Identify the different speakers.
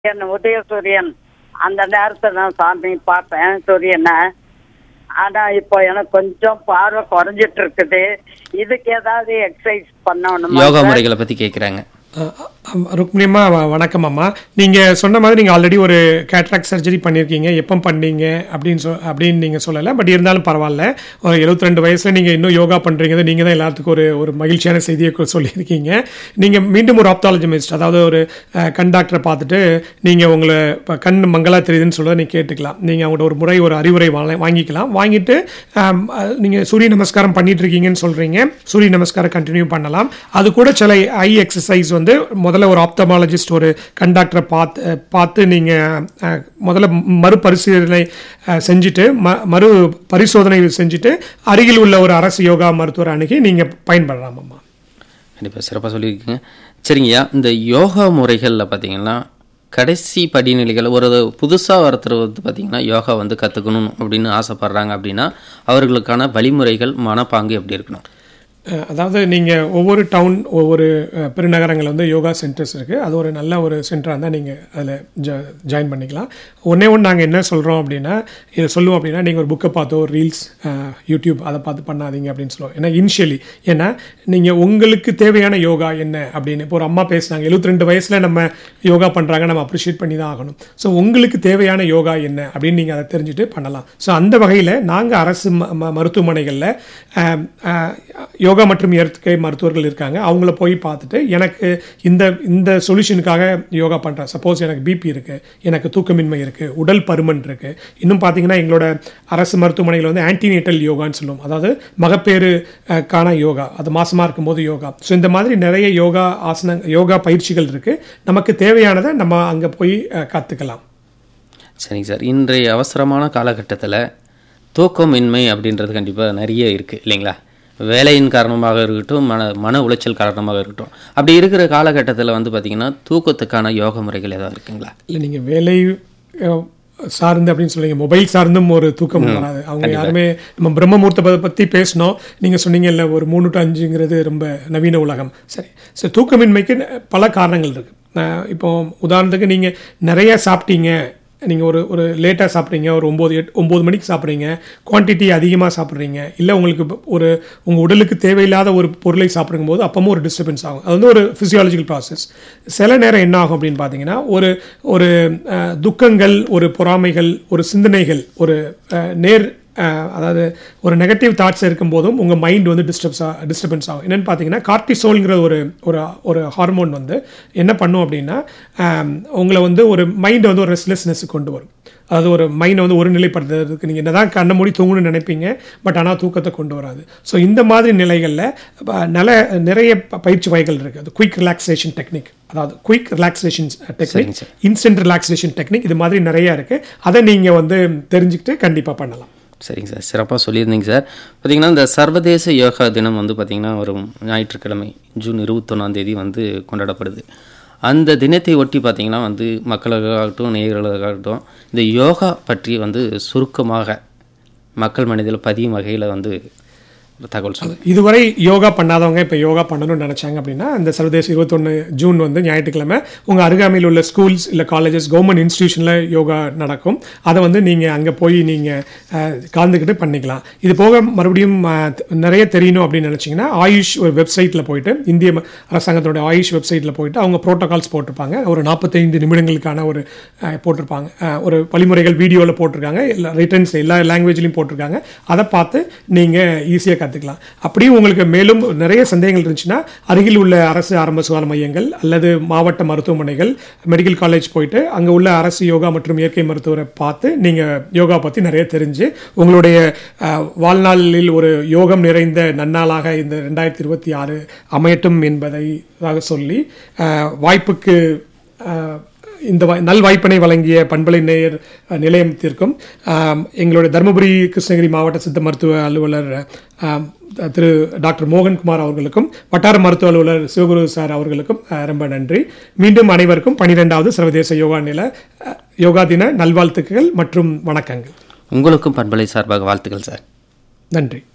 Speaker 1: என் உதயசூரியன் அந்த நேரத்துல நான் சாமி பார்த்தேன் சூரியனை ஆனா இப்போ எனக்கு கொஞ்சம் பார்வை குறைஞ்சிட்டு இருக்குது இதுக்கு ஏதாவது எக்ஸசைஸ் பண்ணணுமா
Speaker 2: யோகா
Speaker 1: சார்?
Speaker 2: முறைகளை பத்தி கேக்குறாங்க
Speaker 3: அஹ் அஹ் ருக்மிணியம்மா வ- வணக்கம் அம்மா நீங்கள் சொன்ன மாதிரி நீங்கள் ஆல்ரெடி ஒரு கேட்ராக்ட் சர்ஜரி பண்ணியிருக்கீங்க எப்போ பண்ணீங்க அப்படின்னு சொ அப்படின்னு நீங்கள் சொல்லலை பட் இருந்தாலும் பரவாயில்ல ஒரு 72 ரெண்டு வயசில் நீங்கள் இன்னும் யோகா பண்ணுறீங்க நீங்கள் தான் எல்லாத்துக்கும் ஒரு ஒரு மகிழ்ச்சியான செய்தியை கொ- சொல்லியிருக்கீங்க நீங்கள் மீண்டும் ஒரு ஆப்தாலஜிமிஸ்ட் அதாவது ஒரு அஹ், கண் டாக்டரை பார்த்துட்டு நீங்கள் உங்களை இப்போ கண் மங்களா தெரியுதுன்னு சொல்ல நீங்கள் கேட்டுக்கலாம் நீங்கள் அவங்கள்ட்ட ஒரு முறை ஒரு அறிவுரை வாங்க- வாங்கிக்கலாம் வாங்கிட்டு நீங்கள் சூரிய நமஸ்காரம் பண்ணிட்டு இருக்கீங்கன்னு சொல்கிறீங்க சூரிய நமஸ்காரம் கண்டினியூ பண்ணலாம் அது கூட சில ஐ எக்ஸசைஸ் வந்து முதல்ல ஒரு ஆப்தமாலஜிஸ்ட் ஒரு கண்டாக்டரை பார்த்து பார்த்து நீங்கள் முதல்ல மறுபரிசீலனை அஹ், செஞ்சுட்டு ம மறு பரிசோதனை செஞ்சுட்டு அருகில் உள்ள ஒரு அரசு யோகா மருத்துவரை அணுகி நீங்கள் பயன்படலாமம்மா
Speaker 2: கண்டிப்பா சிறப்பா சொல்லியிருக்கீங்க சரிங்கய்யா இந்த யோகா முறைகள்ல பாத்தீங்கன்னா கடைசி படிநிலைகள் ஒரு புதுசா ஒருத்தர் வந்து பாத்தீங்கன்னா யோகா வந்து கத்துக்கணும் அப்படின்னு ஆசைப்படுறாங்க அப்படின்னா அவர்களுக்கான வழிமுறைகள் மனப்பாங்கு எப்படி இருக்கணும்
Speaker 3: அஹ் அதாவது நீங்கள் ஒவ்வொரு டவுன் ஒவ்வொரு அஹ், பெருநகரங்கள் வந்து யோகா சென்டர்ஸ் இருக்குது அது ஒரு நல்ல ஒரு சென்டராக இருந்தால் நீங்கள் அதில் ஜ ஜாயின் பண்ணிக்கலாம் ஒன்றே ஒன்று நாங்கள் என்ன சொல்கிறோம் அப்படின்னா இதை சொல்லுவோம் அப்படின்னா நீங்கள் ஒரு புக்கை பார்த்தோ ஒரு ரீல்ஸ் யூடியூப் அதை பார்த்து பண்ணாதீங்க அப்படின்னு சொல்லுவோம் ஏன்னா இனிஷியலி ஏன்னா நீங்கள் உங்களுக்கு தேவையான யோகா என்ன அப்படின்னு இப்போ ஒரு அம்மா பேசுனாங்க 72 ரெண்டு வயசில் நம்ம யோகா பண்ணுறாங்க நம்ம அப்ரிஷியேட் பண்ணி தான் ஆகணும் ஸோ உங்களுக்கு தேவையான யோகா என்ன அப்படின்னு நீங்கள் அதை தெரிஞ்சுட்டு பண்ணலாம் ஸோ அந்த வகையில் நாங்கள் அரசு ம- ம- மருத்துவமனைகளில் ஆம், ஆ, யோகா மற்றும் இயற்கை மருத்துவர்கள் இருக்காங்க அவங்கள போய் பார்த்துட்டு எனக்கு இந்த இந்த சொல்யூஷனுக்காக யோகா பண்ணுறேன் சப்போஸ் எனக்கு பிபி இருக்குது எனக்கு தூக்கமின்மை இருக்குது உடல் பருமன் இருக்குது இன்னும் பார்த்தீங்கன்னா எங்களோட அரசு மருத்துவமனையில் வந்து ஆன்டினேட்டல் யோகான்னு சொல்லுவோம் அதாவது மகப்பேறு அஹ், கான யோகா அது மாசமாக இருக்கும்போது யோகா ஸோ இந்த மாதிரி நிறைய யோகா ஆசன யோகா பயிற்சிகள் இருக்குது நமக்கு தேவையானதை நம்ம அங்கே போய் அஹ், கற்றுக்கலாம்
Speaker 2: சரிங்க சார் இன்றைய அவசரமான காலகட்டத்தில் தூக்கமின்மை அப்படின்றது கண்டிப்பாக நிறைய இருக்குது இல்லைங்களா வேலையின் காரணமாக இருக்கட்டும் மன மன உளைச்சல் காரணமாக இருக்கட்டும் அப்படி இருக்கிற காலகட்டத்தில் வந்து பார்த்திங்கன்னா தூக்கத்துக்கான யோக முறைகள் ஏதாவது இருக்குங்களா
Speaker 3: இல்லை நீங்கள் வேலை அஹ், சார்ந்து அப்படின்னு சொல்லுங்க மொபைல் சார்ந்தும் ஒரு தூக்கம் வராது அவங்க யாருமே நம்ம பிரம்மமூர்த்த பற்றி பேசினோம் நீங்கள் சொன்னீங்க இல்லை ஒரு மூணு டு அஞ்சுங்கிறது ரொம்ப நவீன உலகம் சரி ஸோ தூக்கமின்மைக்கு பல காரணங்கள் இருக்குது இப்போ உதாரணத்துக்கு நீங்கள் நிறைய சாப்பிட்டீங்க நீங்கள் ஒரு ஒரு லேட்டாக சாப்பிட்றீங்க ஒரு ஒம்பது எட் ஒம்பது மணிக்கு சாப்பிட்றீங்க குவான்டிட்டி அதிகமாக சாப்பிட்றீங்க இல்லை உங்களுக்கு இப்ப ஒரு உங்கள் உடலுக்கு தேவையில்லாத ஒரு பொருளை சாப்பிடும் போது அப்பவும் ஒரு டிஸ்டர்பன்ஸ் ஆகும் அது வந்து ஒரு ஃபிசியாலஜிக்கல் ப்ராசஸ் சில நேரம் என்ன ஆகும் அப்படின்னு பார்த்தீங்கன்னா ஒரு ஒரு அஹ், துக்கங்கள் ஒரு பொறாமைகள் ஒரு சிந்தனைகள் ஒரு அஹ், நேர் அஹ், அதாவது ஒரு நெகட்டிவ் தாட்ஸ் இருக்கும்போதும் உங்கள் மைண்ட் வந்து டிஸ்டர்ப்ஸ் டிஸ்டர்பன்ஸ் ஆகும் என்னென்னு பார்த்தீங்கன்னா கார்டிசோல்ங்கிற ஒரு ஒரு ஒரு ஹார்மோன் வந்து என்ன பண்ணும் அப்படின்னா ஆம், உங்களை வந்து ஒரு மைண்டை வந்து ஒரு ரெஸ்ட்லெஸ்னஸ் கொண்டு வரும் அதாவது ஒரு மைண்டை வந்து ஒருநிலைப்படுத்துறதுக்கு நீங்கள் என்னதான் கண்ணை மூடி தூங்கணும்னு நினைப்பீங்க பட் ஆனால் தூக்கத்தை கொண்டு வராது ஸோ இந்த மாதிரி நிலைகளில் நல்ல நிறைய ப- பயிற்சி வகைகள் இருக்குது அது குயிக் ரிலாக்ஸேஷன் டெக்னிக் அதாவது குயிக் ரிலாக்ஸேஷன் டெக்னிக்
Speaker 2: சரிங்க சார்.
Speaker 3: இன்ஸ்டன்ட் ரிலாக்ஸேஷன் டெக்னிக் இது மாதிரி நிறைய இருக்குது அதை நீங்கள் வந்து தெரிஞ்சுக்கிட்டு கண்டிப்பாக பண்ணலாம்
Speaker 2: சரிங்க சார் சிறப்பாக சொல்லியிருந்தீங்க சார் பார்த்தீங்கன்னா இந்த சர்வதேச யோகா தினம் வந்து பார்த்திங்கன்னா வரும் ஞாயிற்றுக்கிழமை ஜூன் இருபத்தொன்னாம் தேதி வந்து கொண்டாடப்படுது அந்த தினத்தை ஒட்டி பார்த்திங்கன்னா வந்து மக்களுக்காகட்டும் நேயர்களுக்காகட்டும் இந்த யோகா பற்றி வந்து சுருக்கமாக மக்கள் மனதில் பதியும் வகையில் வந்து ஒரு தகவல் சொல்லுங்கள்
Speaker 3: இதுவரை யோகா பண்ணாதவங்க இப்போ யோகா பண்ணணும்னு நினச்சாங்க அப்படின்னா இந்த சர்வதேச இருபத்தொன்று ஜூன் வந்து ஞாயிற்றுக்கிழமை உங்கள் அருகாமையில் உள்ள ஸ்கூல்ஸ் இல்லை காலேஜஸ் கவர்மெண்ட் இன்ஸ்டியூஷனில் யோகா நடக்கும் அதை வந்து நீங்கள் அங்கே போய் நீங்கள் கலந்துக்கிட்டு பண்ணிக்கலாம் இது போக மறுபடியும் அஹ், நிறைய தெரியணும் அப்படின்னு நினச்சிங்கன்னா ஆயுஷ் ஒரு வெப்சைட்டில் போயிட்டு இந்திய ம- அரசாங்கத்தோட ஆயுஷ் வெப்சைட்டில் போயிட்டு அவங்க ப்ரோட்டோகால்ஸ் போட்டிருப்பாங்க ஒரு நாற்பத்தைந்து நிமிடங்களுக்கான ஒரு அஹ், போட்டிருப்பாங்க அஹ், ஒரு வழிமுறைகள் வீடியோவில் போட்டிருக்காங்க எல்லா ரிட்டர்ன்ஸ் எல்லா லாங்குவேஜ்லையும் போட்டிருக்காங்க அதை பார்த்து நீங்கள் ஈஸியாக கற்றுக்கலாம் அப்படியும் உங்களுக்கு மேலும் நிறைய சந்தேகங்கள் இருந்துச்சுன்னா அருகில் உள்ள அரசு ஆரம்ப சுகாதார மையங்கள் அல்லது மாவட்ட மருத்துவமனைகள் மெடிக்கல் காலேஜ் போயிட்டு அங்கே உள்ள அரசு யோகா மற்றும் இயற்கை மருத்துவரை பார்த்து நீங்கள் யோகா பற்றி நிறைய தெரிஞ்சு உங்களுடைய அஹ், வாழ்நாளில் ஒரு யோகம் நிறைந்த நன்னாளாக இந்த ரெண்டாயிரத்தி இருபத்தி ஆறு அமையட்டும் என்பதை சொல்லி அஹ், வாய்ப்புக்கு அஹ், இந்த வாய்- நல்வாய்ப்பினை வழங்கிய பண்பலை நேயர் அஹ், நிலையத்திற்கும் ஆம், எங்களுடைய தருமபுரி கிருஷ்ணகிரி மாவட்ட சித்த மருத்துவ அலுவலர் ஆம், திரு டாக்டர் மோகன்குமார் அவர்களுக்கும் வட்டார மருத்துவ அலுவலர் சிவகுரு சார் அவர்களுக்கும் அஹ், ரொம்ப நன்றி மீண்டும் அனைவருக்கும் பனிரெண்டாவது சர்வதேச யோகா நில அஹ், யோகா தின நல்வாழ்த்துக்கள் மற்றும் வணக்கங்கள்
Speaker 2: உங்களுக்கும் பண்பலை சார்பாக வாழ்த்துக்கள் சார்
Speaker 3: நன்றி